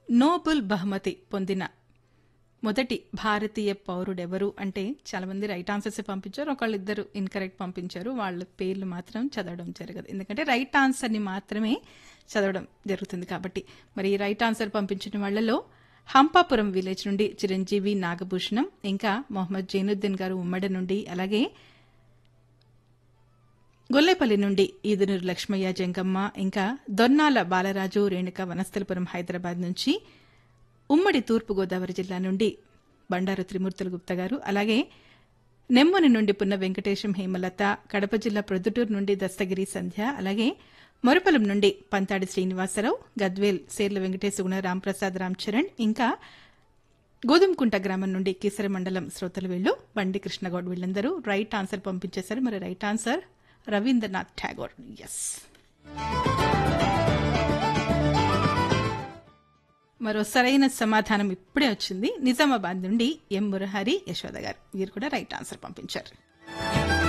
Nobel బహుమతి పొందిన మొదటి భారతీయ పౌరుడెవరు అంటే చాలా మంది రైట్ ఆన్సర్స్ పంపించారు ఒకళ్ళిద్దరు ఇన్కరెక్ట్ పంపించారు వాళ్ళ పేర్లు మాత్రం చదవడం జరగదు ఎందుకంటే రైట్ ఆన్సర్ని మాత్రమే చదవడం జరుగుతుంది కాబట్టి మరి ఈ రైట్ ఆన్సర్ పంపించిన వాళ్ళలో హంపాపురం విలేజ్ నుండి చిరంజీవి నాగభూషణం ఇంకా మొహమ్మద్ జైనుద్దీన్ గారు ఉమ్మడి నుండి అలాగే గొల్లేపల్లి నుండి ఈదునూరు లక్ష్మయ్య జంగమ్మ ఇంకా దొన్నాల బాలరాజు రేణుక వనస్థలపురం హైదరాబాద్ నుంచి ఉమ్మడి తూర్పుగోదావరి జిల్లా నుండి బండారు త్రిమూర్తుల గుప్త గారు అలాగే నెమ్మని నుండి పున్న వెంకటేశం హేమలత కడప జిల్లా ప్రొద్దుటూరు నుండి దస్తగిరి సంధ్య అలాగే మొరపలం నుండి పంతాడి శ్రీనివాసరావు గద్వేల్ సేర్ల వెంకటేశ గుణ రాంప్రసాద్ రామ్ చరణ్ ఇంకా గోధుమకుంట గ్రామం నుండి కీసర మండలం శ్రోతలు వీళ్ళు బండి కృష్ణగౌడ్ వీళ్ళందరూ రైట్ ఆన్సర్ పంపించేశారు మరి right answer Rabindranath Tagore yes మరో సరైన సమాధానం ఇప్పుడే వచ్చింది నిజామాబాద్ నుండి ఎం మురహరి యశోద గారు వీరు కూడా రైట్ ఆన్సర్ పంపించారు